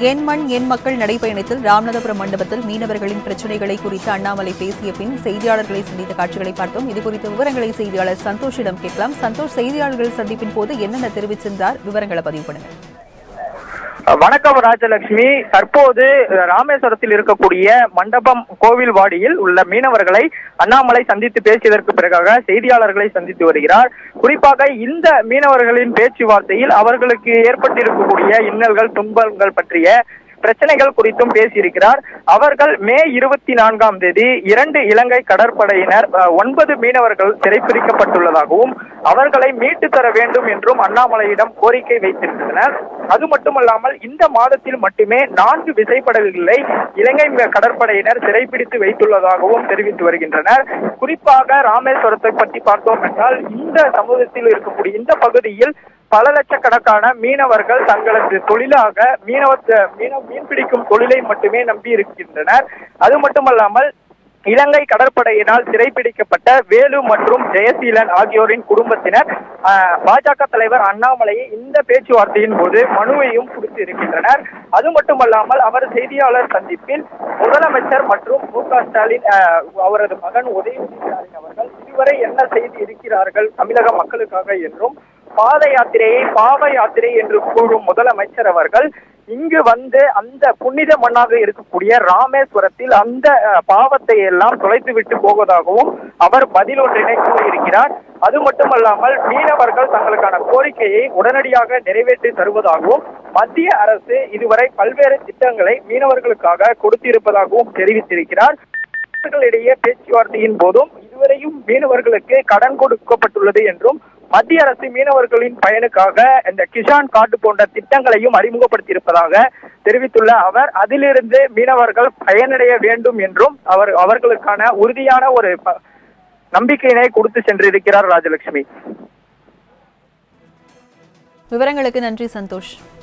என் மண் என் மக்கள் நடைபயணத்தில் ராமநாதபுரம் மண்டபத்தில் மீனவர்களின் பிரச்சினைகளை குறித்து அண்ணாமலை பேசிய பின் செய்தியாளர்களை சந்தித்த காட்சிகளை பார்த்தோம் இதுகுறித்த விவரங்களை செய்தியாளர் சந்தோஷிடம் கேட்கலாம் சந்தோஷ் செய்தியாளர்கள் சந்திப்பின் போது என்னென்ன தெரிவிச்சிருந்தார் விவரங்களை பதிவு பண்ணுங்க வணக்கம் ராஜலட்சுமி தற்போது ராமேஸ்வரத்தில் இருக்கக்கூடிய மண்டபம் கோவில் வாடியில் உள்ள மீனவர்களை அண்ணாமலை சந்தித்து பேசியதற்கு பிறகாக செய்தியாளர்களை சந்தித்து வருகிறார் குறிப்பாக இந்த மீனவர்களின் பேச்சுவார்த்தையில் அவர்களுக்கு ஏற்பட்டிருக்கக்கூடிய இன்னல்கள் துன்பங்கள் பற்றிய பிரச்சனைகள் குறித்தும் பேசியிருக்கிறார் அவர்கள் மே இருபத்தி நான்காம் தேதி இரண்டு இலங்கை கடற்படையினர் அஹ், ஒன்பது மீனவர்கள் சிறைப்பிடிக்கப்பட்டுள்ளதாகவும் அவர்களை மீட்டு தர வேண்டும் என்றும் அண்ணாமலையிடம் கோரிக்கை வைத்திருந்தனர் அது மட்டுமல்லாமல் இந்த மாதத்தில் மட்டுமே நான்கு விசைப்படகுகளை இலங்கை ம- கடற்படையினர் சிறைப்பிடித்து வைத்துள்ளதாகவும் தெரிவித்து வருகின்றனர் குறிப்பாக ராமேஸ்வரத்தை பற்றி பார்த்தோம் என்றால் இந்த சமூகத்தில் இருக்கக்கூடிய இந்த பகுதியில் பல லட்சக்கணக்கான மீனவர்கள் தங்களது தொழிலாக மீனவ மீன மீன் பிடிக்கும் தொழிலை மட்டுமே நம்பி இருக்கின்றனர் அது மட்டுமல்லாமல் இலங்கை கடற்படையினால் சிறைப்பிடிக்கப்பட்ட வேலு மற்றும் ஜெயசீலன் ஆகியோரின் குடும்பத்தினர் ஆஹ், பாஜக தலைவர் அண்ணாமலையை இந்த பேச்சுவார்த்தையின் போது மனுவையும் கொடுத்து இருக்கின்றனர் அது மட்டுமல்லாமல் அவர் செய்தியாளர் சந்திப்பில் முதலமைச்சர் மற்றும் மு க ஸ்டாலின் ஆஹ், அவரது மகன் உதயநிதி ஸ்டாலின் அவர்கள் இதுவரை என்ன செய்து இருக்கிறார்கள் தமிழக மக்களுக்காக என்றும் பாத யாத்திரையை பாவ யாத்திரை என்று கூறும் முதலமைச்சர் அவர்கள் இங்கு வந்து அந்த புனித மண்ணாக இருக்கக்கூடிய ராமேஸ்வரத்தில் அந்த அஹ், பாவத்தை எல்லாம் தொலைத்து விட்டு போவதாகவும் அவர் பதில் ஒன்றினை கூறியிருக்கிறார் அது மட்டுமல்லாமல் மீனவர்கள் தங்களுக்கான கோரிக்கையை உடனடியாக நிறைவேற்றி தருவதாகவும் மத்திய அரசு இதுவரை பல்வேறு திட்டங்களை மீனவர்களுக்காக கொடுத்திருப்பதாகவும் தெரிவித்திருக்கிறார் மீனவர்களிடையே பேச்சுவார்த்தையின் போதும் இதுவரையும் மீனவர்களுக்கு கடன் கொடுக்கப்பட்டுள்ளது என்றும் மத்திய அரசு மீனவர்களின் பயனுக்காக இந்த கிஷான் கார்டு போன்ற திட்டங்களையும் அறிமுகப்படுத்தியிருப்பதாக தெரிவித்துள்ள அவர் அதிலிருந்து மீனவர்கள் பயனடைய வேண்டும் என்றும் அவர் அவர்களுக்கான உறுதியான ஒரு ப- நம்பிக்கையினை கொடுத்து சென்றிருக்கிறார் ராஜலட்சுமி விவரங்களுக்கு நன்றி சந்தோஷ்